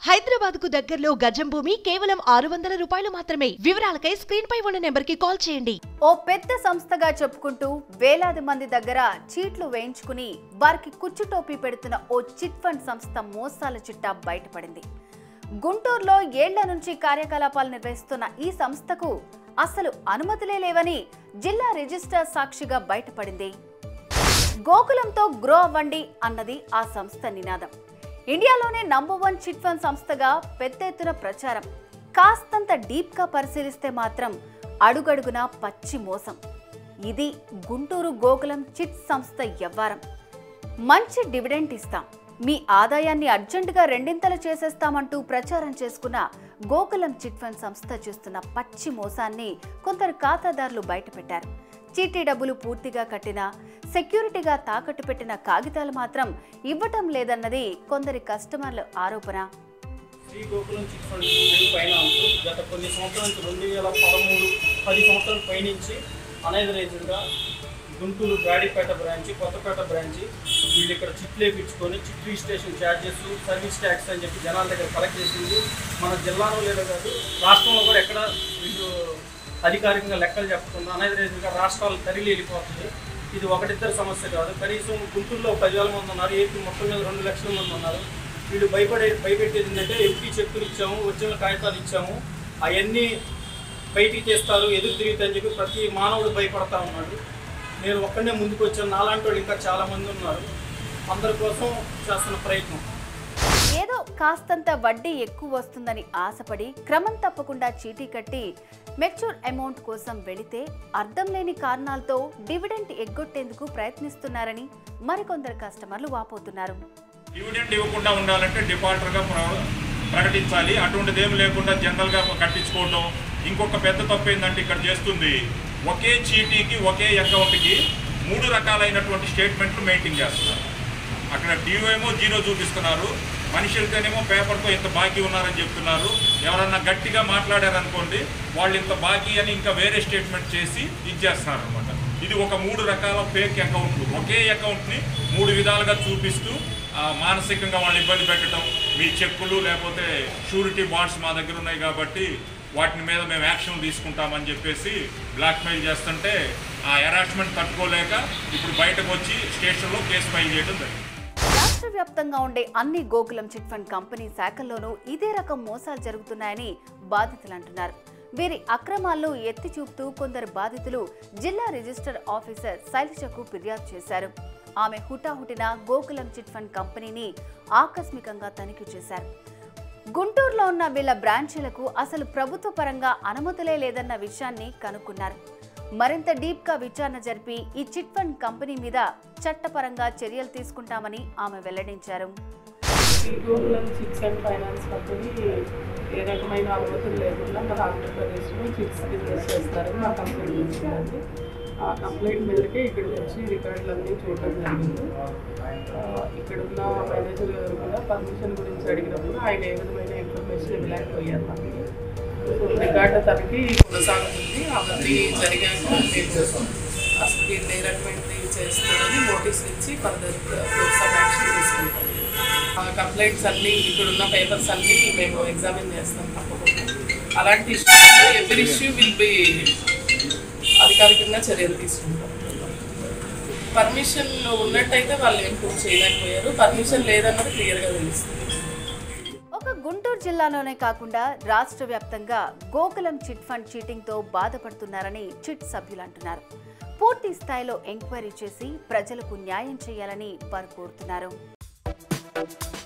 హైదరాబాద్ కు దగ్గరలో గజం భూమి కేవలం ఆరు వందల రూపాయలు మాత్రమే వివరాలకై స్క్రీన్ పై ఉన్న నెంబర్ కి కాల్ చేయండి ఓ పెద్ద సంస్థగా చెప్పుకుంటూ వేలాది మంది దగ్గర చీట్లు వేయించుకుని వారికి కుచ్చు టోపీ పెడుతున్న ఓ చిట్ ఫండ్ సంస్థ మోసాల చిట్టా బయటపడింది గుంటూరులో ఏళ్ల నుంచి కార్యకలాపాలు నిర్వహిస్తున్న ఈ సంస్థకు అసలు అనుమతులే లేవని జిల్లా రిజిస్టర్ సాక్షిగా బయటపడింది గోకులంతో గ్రో అవ్వండి అన్నది ఆ సంస్థ నినాదం ఇండియాలోనే నంబర్ వన్ చిట్ ఫండ్ సంస్థగా పెద్ద ఎత్తున ప్రచారం కాస్తంత డీప్గా పరిశీలిస్తే మాత్రం అడుగడుగునా పచ్చి మోసం ఇది గుంటూరు గోకులం చిట్ సంస్థ వ్యవహారం మంచి డివిడెంట్ ఇస్తాం మీ ఆదాయాన్ని అర్జెంటుగా రెండింతలు చేసేస్తామంటూ ప్రచారం చేసుకున్న గోకులం చిట్ ఫండ్ సంస్థ చేస్తున్న పచ్చి మోసాన్ని కొందరు ఖాతాదారులు బయటపెట్టారు చీటీ డబ్బులు పూర్తిగా కట్టిన సెక్యూరిటీగా తాకట్టు పెట్టిన కాగితాలు మాత్రం ఇవ్వటం లేదన్నది కొందరి కస్టమర్ల ఆరోపణ Sri Gokulam chit fund finance గత కొన్ని సంవత్సరాల నుంచి రెండు వేల పదమూడు పది సంవత్సరాల పైనుంచి అనైజరైజ్డ్గా గుంటూరు గాడిపేట బ్రాంచ్ కొత్తపేట బ్రాంచ్ వీళ్ళు ఇక్కడ చిట్లు వేయించుకొని chit registration charges service tax అని చెప్పి జనాల దగ్గర కలెక్ట్ చేసింది మన జిల్లాలో లేదా కాదు రాష్ట్రంలో కూడా ఎక్కడ వీళ్ళు అధికారికంగా లెక్కలు చెప్పకుండా అనైజరైజ్డ్గా రాష్ట్రాలు తరిలి వెళ్ళిపోతుంది ఇది ఒకటిద్దరు సమస్య కాదు కనీసం గుంటూరులో పదివేల మంది ఉన్నారు ఏపీ మొత్తం మీద రెండు లక్షల మంది ఉన్నారు వీళ్ళు భయపడే భయపెట్టేది ఏంటంటే ఎంపీ చెక్కులు ఇచ్చాము వచ్చిన కాగితాలు ఇచ్చాము అవన్నీ బయటికి తీస్తారు ఎదురు తిరుగుతాయి అని చెప్పి ప్రతి మానవుడు భయపడతా ఉన్నాడు నేను ఒక్కడనే ముందుకు వచ్చాను నాలాంటి వాళ్ళు ఇంకా చాలామంది ఉన్నారు అందరి కోసం చేస్తున్న ప్రయత్నం ఏదో కాస్తంత వడ్డీ ఎక్కువ వస్తుందని ఆశపడి క్రమం తప్పకుండా చీటీ కట్టి మెచ్యూర్ అమౌంట్ కోసం వెళితే అర్థం లేని కారణాలతో డివిడెంట్ ఎగ్గొట్టేందుకు ప్రయత్నిస్తున్నారని మరికొందరు కస్టమర్లు వాపోతున్నారు డివిడెండ్ ఇవ్వకుండా ఉండాలంటే డిఫాల్టర్గా ప్ర- ప్రకటించాలి అటువంటిది ఏం లేకుండా జనరల్గా కట్టించుకోవడం ఇంకొక పెద్ద తప్పు ఏంటంటే ఇక్కడ చేస్తుంది ఒకే చీటీకి ఒకే అకౌంట్కి మూడు రకాలైనటువంటి స్టేట్మెంట్లు మెయింటైన్ చేస్తున్నారు అక్కడ డ్యూ ఏమో జీరో చూపిస్తున్నారు మనుషులతోనేమో పేపర్తో ఇంత బాకీ ఉన్నారని చెప్తున్నారు ఎవరన్నా గట్టిగా మాట్లాడారనుకోండి వాళ్ళు ఇంత బాకీ అని ఇంకా వేరే స్టేట్మెంట్ చేసి ఇచ్చేస్తున్నారు అనమాట ఇది ఒక మూడు రకాల ఫేక్ అకౌంట్లు ఒకే అకౌంట్ని మూడు విధాలుగా చూపిస్తూ ఆ, మానసికంగా వాళ్ళు ఇబ్బంది పెట్టడం మీ చెక్కులు లేకపోతే షూరిటీ బాండ్స్ మా దగ్గర ఉన్నాయి కాబట్టి వాటి మీద మేము యాక్షన్ తీసుకుంటామని చెప్పేసి బ్లాక్మెయిల్ చేస్తుంటే ఆ హెరాస్మెంట్ తట్టుకోలేక ఇప్పుడు బయటకు వచ్చి స్టేషన్లో కేసు ఫైల్ చేయడం జరిగింది రాష్ట్ర వ్యాప్తంగా ఉండే అన్ని గోకులం చిట్ ఫండ్ కంపెనీ శాఖల్లోనూ ఇదే రకం మోసాలు జరుగుతున్నాయని బాధితులు అంటున్నారు వీరి అక్రమాలను ఎత్తి చూపుతూ కొందరు బాధితులు జిల్లా రిజిస్టర్ ఆఫీసర్ శైలజకు ఫిర్యాదు చేశారు ఆమె హుటాహుటిన గోకులం చిట్ ఫండ్ కంపెనీని ఆకస్మికంగా తనిఖీ చేశారు గుంటూరులో ఉన్న వీళ్ళ బ్రాంచీలకు అసలు ప్రభుత్వ పరంగా అనుమతులే లేదన్న విషయాన్ని కనుక్కున్నారు మరింత డీప్ గా విచారణ జరిపి ఈ చిట్ ఫండ్ కంపెనీ మీద చట్టపరంగా చర్యలు తీసుకుంటామని ఆమె వెల్లడించారు Sri Gokulam chits and finance company ఏ రకమైన అనుమతులు లేకుండా మన ఆంధ్రప్రదేశ్లో చిట్స్ బిజినెస్ చేస్తారని మా కంప్లైంట్ వచ్చిందండి ఆ కంప్లైంట్ మేరకే ఇక్కడికి వచ్చి రికార్డులన్నీ చూడడం జరిగింది ఆ, ఇక్కడ ఉన్న మేనేజర్ గారు కూడా పర్మిషన్ గురించి అడిగినప్పుడు ఆయన ఏ విధమైన ఇన్ఫర్మేషన్ ఇవ్వలేకపోయారు మనకి సో రికార్డు తనకి కొనసాగుతుంది అవన్నీ జరిగాక మేము అసలు దీన్ని ఏ రకమైనది చేస్తున్నారని నోటీస్ ఇచ్చి ఫర్దర్ కోర్స్ ఆఫ్ యాక్షన్ తీసుకుంటాం ఆ కంప్లైంట్స్ అన్నీ ఇక్కడున్న పేపర్స్ అన్నీ మేము ఎగ్జామిన్ చేస్తాం తప్పకుండా అలాంటి ఇష్యూస్లో ఎవ్రీ ఇష్యూ విల్ బి అధికారికంగా చర్యలు తీసుకుంటాం పర్మిషన్ ఉన్నట్టయితే వాళ్ళు ఏం ప్రూవ్ చేయలేకపోయారు పర్మిషన్ లేదన్నది క్లియర్గా తెలుస్తుంది ఒక గుంటూరు జిల్లాలోనే కాకుండా రాష్ట్ర వ్యాప్తంగా గోకులం చిట్ ఫండ్ చీటింగ్ తో బాధపడుతున్నారని చిట్ సభ్యులు అంటున్నారు పూర్తి స్థాయిలో ఎంక్వైరీ చేసి ప్రజలకు న్యాయం చేయాలని వారు కోరుతున్నారు